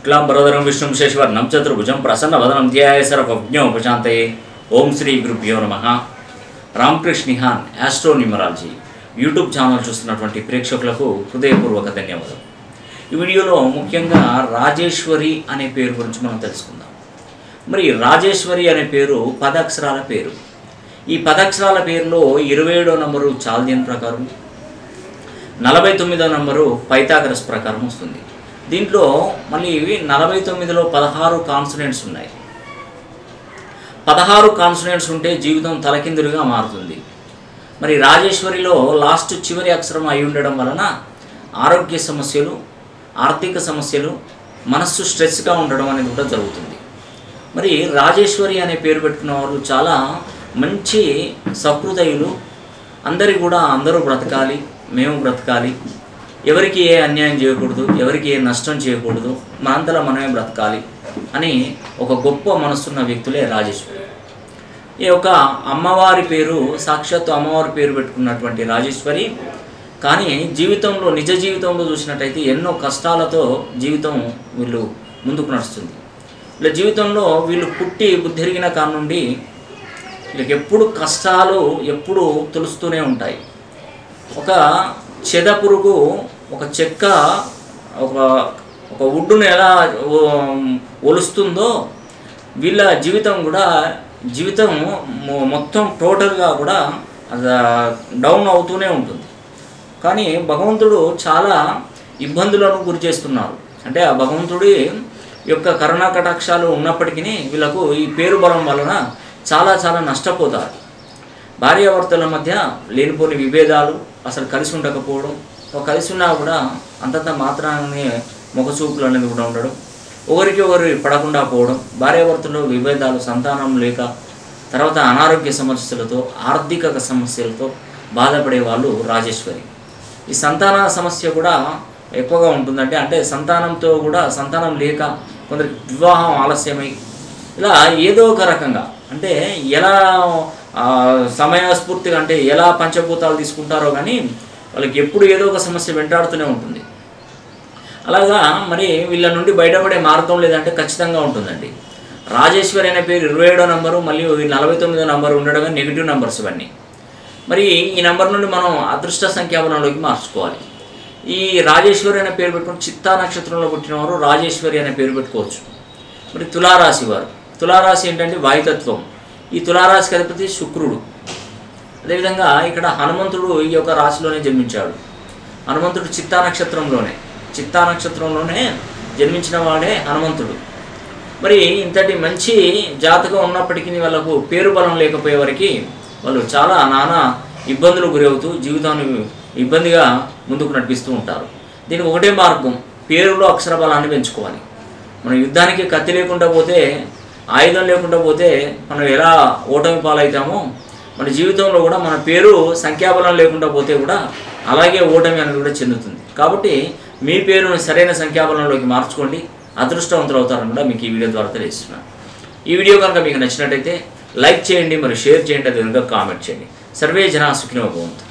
శుక్లాంబరధరం విష్ణుం శశివర్ణం చతుర్భుజం ప్రసన్నవదనం ధ్యాయ సర్వజ్ఞోపశాంతయే ఓం శ్రీ గురుభ్యో నమ Ramakrishna Nihan astro numerology YouTube channel చూస్తున్నటువంటి ప్రేక్షకులకు హృదయపూర్వక ధన్యవాదాలు ఈ వీడియోలో ముఖ్యంగా రాజేశ్వరి అనే పేరు గురించి మనం తెలుసుకుందాం మరి రాజేశ్వరి అనే పేరు పదాక్షరాల పేరు ఈ పదాక్షరాల పేరులో ఇరవై ఏడో నంబరు చాల్దియన్ ప్రకారం నలభై తొమ్మిదో నంబరు పైథాగరస్ ప్రకారం వస్తుంది దీంట్లో మళ్ళీ ఇవి నలభై తొమ్మిదిలో పదహారు కాన్సనెంట్స్ ఉన్నాయి పదహారు కాన్సనెంట్స్ ఉంటే జీవితం తలకిందులుగా మారుతుంది మరి రాజేశ్వరిలో లాస్ట్ చివరి అక్షరం అయి ఉండడం వలన ఆరోగ్య సమస్యలు ఆర్థిక సమస్యలు మనస్సు స్ట్రెస్గా ఉండడం అనేది కూడా జరుగుతుంది మరి రాజేశ్వరి అనే పేరు పెట్టుకున్న వాళ్ళు చాలా మంచి సహృదయులు అందరి కూడా అందరూ బ్రతకాలి మేము బ్రతకాలి ఎవరికి ఏ అన్యాయం చేయకూడదు ఎవరికి ఏ నష్టం చేయకూడదు మనంతలో మనమే బ్రతకాలి అని ఒక గొప్ప మనసున్న వ్యక్తులే రాజేశ్వరి ఈ యొక్క అమ్మవారి పేరు సాక్షాత్తు అమ్మవారి పేరు పెట్టుకున్నటువంటి రాజేశ్వరి కానీ జీవితంలో నిజ జీవితంలో చూసినట్టయితే ఎన్నో కష్టాలతో జీవితం వీళ్ళు ముందుకు నడుస్తుంది వీళ్ళ జీవితంలో వీళ్ళు పుట్టి బుద్ధిరిగిన కాడ నుండి వీళ్ళకి ఎప్పుడు కష్టాలు ఎప్పుడు తులుస్తూనే ఉంటాయి ఒక చెద పురుగు ఒక చెక్క ఒక ఒక వుడ్డును ఎలా ఓ- ఒలుస్తుందో వీళ్ళ జీవితం కూడా జీవితం మొ- మొత్తం టోటల్గా కూడా అది డౌన్ అవుతూనే ఉంటుంది కానీ భగవంతుడు చాలా ఇబ్బందులను గురి చేస్తున్నారు అంటే ఆ భగవంతుడి యొక్క కరుణా కటాక్షాలు ఉన్నప్పటికీ వీళ్ళకు ఈ పేరు బలం వలన చాలా చాలా నష్టపోతారు భార్యాభర్తల మధ్య లేనిపోని విభేదాలు అసలు కలిసి ఉండకపోవడం ఒక కలిసి ఉన్నా కూడా అంతంత మాత్రాన్ని ముఖచూపులు అనేది కూడా ఉండడం ఒకరికి ఒకరు పడకుండా పోవడం భార్యాభర్తలు విభేదాలు సంతానం లేక తర్వాత అనారోగ్య సమస్యలతో ఆర్థిక సమస్యలతో బాధపడే వాళ్ళు రాజేశ్వరి ఈ సంతాన సమస్య కూడా ఎక్కువగా ఉంటుందంటే అంటే సంతానంతో కూడా సంతానం లేక కొందరికి వివాహం ఆలస్యమై ఇలా ఏదో ఒక రకంగా అంటే ఎలా ఆ, సమయస్ఫూర్తిగా అంటే ఎలా పంచభూతాలు తీసుకుంటారో కానీ వాళ్ళకి ఎప్పుడు ఏదో ఒక సమస్య వెంటాడుతూనే ఉంటుంది అలాగా మరి వీళ్ళ నుండి బయటపడే మార్గం లేదంటే ఖచ్చితంగా ఉంటుందండి రాజేశ్వరి అనే పేరు ఇరవై ఏడో నంబరు మళ్ళీ నలభై తొమ్మిదో నంబరు ఉండడమే నెగిటివ్ నంబర్స్ ఇవన్నీ మరి ఈ నంబర్ నుండి మనం అదృష్ట సంఖ్యాబలంలోకి మార్చుకోవాలి ఈ రాజేశ్వరి అనే పేరు పెట్టుకుని చిత్తా నక్షత్రంలో పుట్టిన వారు రాజేశ్వరి అనే పేరు పెట్టుకోవచ్చు మరి తులారాశి వారు తులారాశి ఏంటంటే వాయుతత్వం ఈ తులారాశికి అధిపతి శుక్రుడు అదేవిధంగా ఇక్కడ హనుమంతుడు ఈ యొక్క రాశిలోనే జన్మించాడు హనుమంతుడు చిత్తా నక్షత్రంలోనే చిత్తా నక్షత్రంలోనే జన్మించిన వాడే హనుమంతుడు మరి ఇంతటి మంచి జాతకం ఉన్నప్పటికీ వాళ్ళకు పేరు బలం లేకపోయే వారికి వాళ్ళు చాలా నానా ఇబ్బందులు గురవుతూ జీవితాన్ని ఇబ్బందిగా ముందుకు నడిపిస్తూ ఉంటారు దీనికి ఒకటే మార్గం పేరులో అక్షర బలాన్ని పెంచుకోవాలి మనం యుద్ధానికి కత్తి లేకుండా పోతే ఆయుధం లేకుండా పోతే మనం ఎలా ఓటమి పాలవుతామో మన జీవితంలో కూడా మన పేరు సంఖ్యాబలం లేకుండా పోతే కూడా అలాగే ఓటమి అనేది కూడా చెందుతుంది కాబట్టి మీ పేరును సరైన సంఖ్యాబలంలోకి మార్చుకోండి అదృష్టవంతులు అవుతారని కూడా మీకు ఈ వీడియో ద్వారా తెలియజేస్తున్నాను ఈ వీడియో కనుక మీకు నచ్చినట్టయితే లైక్ చేయండి మరియు షేర్ చేయండి అదేవిధంగా కామెంట్ చేయండి సర్వే జనా సుఖినో భవంతు